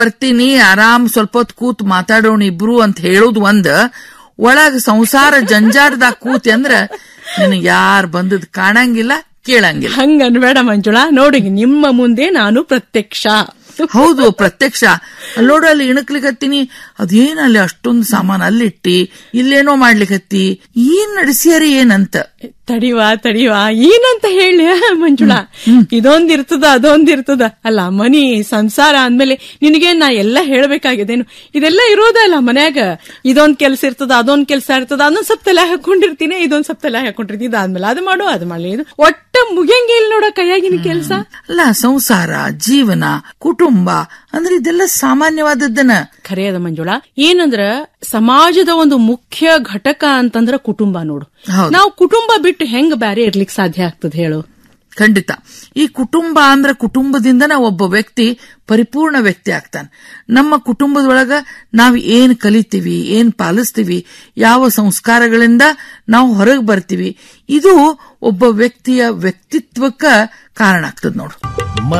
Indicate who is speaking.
Speaker 1: ಬರ್ತೀನಿ ಆರಾಮ್ ಸ್ವಲ್ಪ ಹೊತ್ತು ಕೂತ್ ಮಾತಾಡೋಣ ಇಬ್ರು ಅಂತ ಹೇಳೋದು ಒಂದ್ ಒಳಗ್ ಸಂಸಾರ ಜಂಜಾಟದಾಗ ಕೂತಿ ಅಂದ್ರ ನಿನಗ್ ಯಾರ್ ಬಂದದ್ ಕಾಣಂಗಿಲ್ಲ ಕೇಳಂಗಿಲ್ಲ
Speaker 2: ಹಂಗ ಅನ್ಬೇಡ ಮಂಜುಳಾ ನೋಡಿ ನಿಮ್ಮ ಮುಂದೆ ನಾನು ಪ್ರತ್ಯಕ್ಷ
Speaker 1: ಹೌದು ಪ್ರತ್ಯಕ್ಷ ಅಲ್ಲಿ ನೋಡು ಅಲ್ಲಿ ಇಣಕ್ಲಿಕತ್ತೀನಿ ಅದೇನ್ ಅಲ್ಲಿ ಅಷ್ಟೊಂದು ಸಾಮಾನ್ ಅಲ್ಲಿಟ್ಟಿ ಇಲ್ಲೇನೋ ಮಾಡ್ಲಿಕತ್ತಿ ಏನ್ ನಡೆಸ್ಯಾರ ಏನಂತ
Speaker 2: ತಡಿವಾ ತಡಿವಾ ಏನಂತ ಹೇಳಿ ಮಂಜುಳಾ ಇದೊಂದ್ ಇರ್ತದ ಅದೊಂದ್ ಇರ್ತದ ಅಲ್ಲ ಮನಿ ಸಂಸಾರ ಅಂದ್ಮೇಲೆ ನಿನಗೆ ನಾ ಎಲ್ಲ ಹೇಳ್ಬೇಕಾಗಿದೇನು ಇದೆಲ್ಲ ಇರೋದಲ್ಲ ಮನ್ಯಾಗ ಇದೊಂದ್ ಕೆಲ್ಸ ಇರ್ತದ ಅದೊಂದ್ ಕೆಲ್ಸ ಇರ್ತದ ಅದೊಂದ್ ಸ್ವಲ್ಪ ತಲೆ ಹಾಕೊಂಡಿರ್ತೀನಿ ಇದೊಂದ್ ಸ್ವಲ್ಪ ತಲೆ ಹಾಕೊಂಡಿರ್ತೀನಿ ಇದಾದ್ಮೇಲೆ ಅದು ಮಾಡು ಅದು ಮಾಡ್ಲಿ ಇದು ಒಟ್ಟ ಮುಗಿಯಂಗಿಲ್ಲ ನೋಡ ಕೈಯಾಗಿನ ಕೆಲ್ಸ
Speaker 1: ಅಲ್ಲ ಸಂಸಾರ ಜೀವನ ಕುಟುಂಬ ಅಂದ್ರೆ ಇದೆಲ್ಲ ಸಾಮಾನ್ಯವಾದದ್ದನ
Speaker 2: ಖರೆ ಅದ ಮಂಜುಳಾ ಏನಂದ್ರ ಸಮಾಜದ ಒಂದು ಮುಖ್ಯ ಘಟಕ ಅಂತಂದ್ರ ಕುಟುಂಬ ನೋಡು
Speaker 1: ಹೌದು.
Speaker 2: ನಾವು ಕುಟುಂಬ ಬಿಟ್ಟು ಹೆಂಗ್ ಬ್ಯಾರೆ ಇರ್ಲಿಕ್ ಸಾಧ್ಯ ಆಗ್ತದ ಹೇಳು
Speaker 1: ಖಂಡಿತ ಈ ಕುಟುಂಬ ಅಂದ್ರೆ ಕುಟುಂಬದಿಂದನ ಒಬ್ಬ ವ್ಯಕ್ತಿ ಪರಿಪೂರ್ಣ ವ್ಯಕ್ತಿ ಆಗ್ತಾನೆ ನಮ್ಮ ಕುಟುಂಬದೊಳಗ ನಾವು ಏನ್ ಕಲಿತೀವಿ ಏನ್ ಪಾಲಿಸ್ತೀವಿ ಯಾವ ಸಂಸ್ಕಾರಗಳಿಂದ ನಾವು ಹೊರಗೆ ಬರ್ತೀವಿ ಇದು ಒಬ್ಬ ವ್ಯಕ್ತಿಯ ವ್ಯಕ್ತಿತ್ವಕ್ಕ ಕಾರಣ ಆಗ್ತದ ನೋಡು